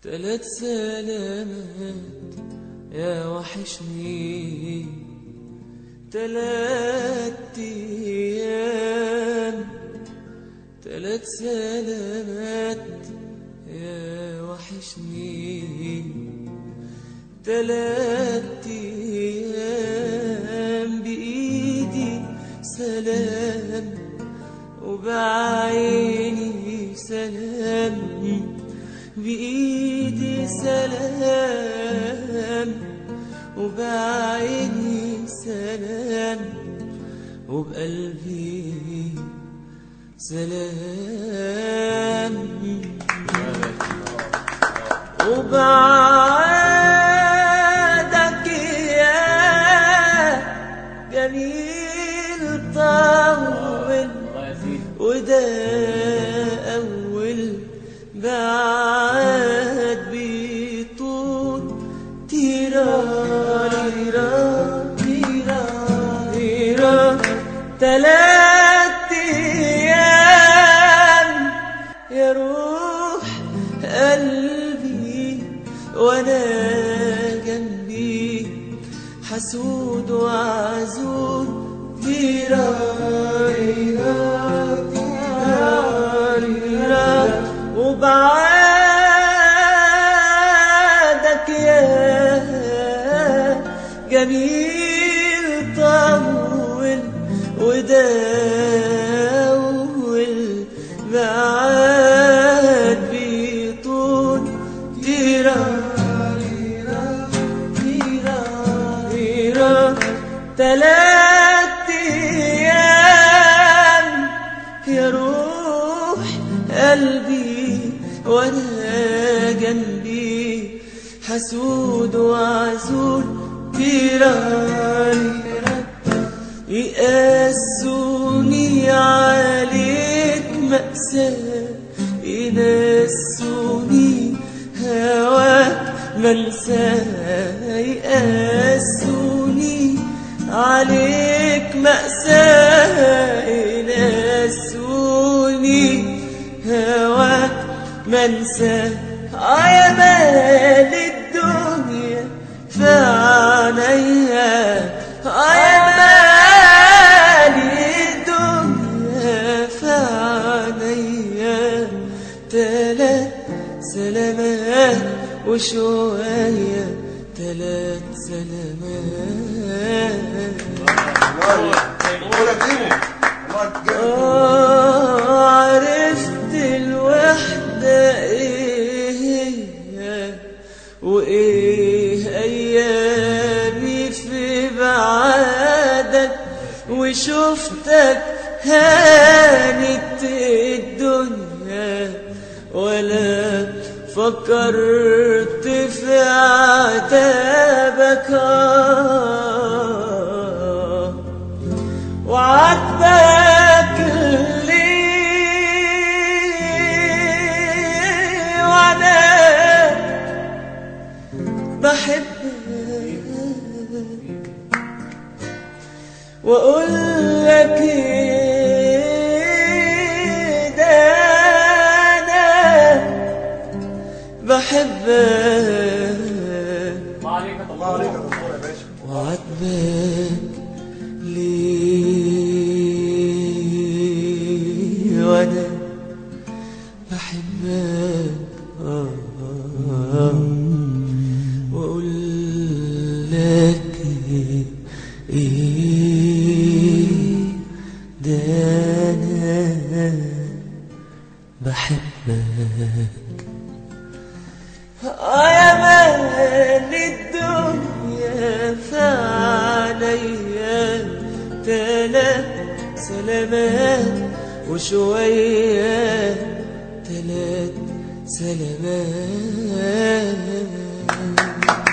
تلات سلامات يا وحشني تلات ايام تلات سلامات يا وحشني تلات ايام بايدي سلام وبعيني سلام بإيدي سلام وبعيني سلام وبقلبي سلام وبعدك يا جميل طول وده أول بعد بيطول تيرا تيرا تيرا تيرا تلات أيام يا روح قلبي وأنا جنبي حسود وعزول تيرا تيرا تيرا وبعادك يا جميل طول وداول بعاد بيطول تيرا تيرا تيرا تيرا تلات ايام يا روح قلبي وانا جنبي حسود وعزول تيران يقاسوني عليك مأساة ينسوني هواك منساه يقاسوني عليك مأساة ينسوني هواك منسى يا مال الدنيا في عينيا يا مال الدنيا في عينيا تلات سلامات وشوية تلات سلامات ولا تجيبه الله تجيبه آه، عرفت الوحدة ايه هي وايه ايامي في بعادك وشفتك هانت الدنيا ولا فكرت في عتابك آه وعاتبك ليه وانا بحبك واقول لك إيه ده انا بحبك الله عليك يا دكتور يا باشا وعاتبك ليه وانا بحبك آه آه واقول لك ايه ده انا بحبك يا مال الدنيا فعليا تلات سلامات وشوية تلات سلامات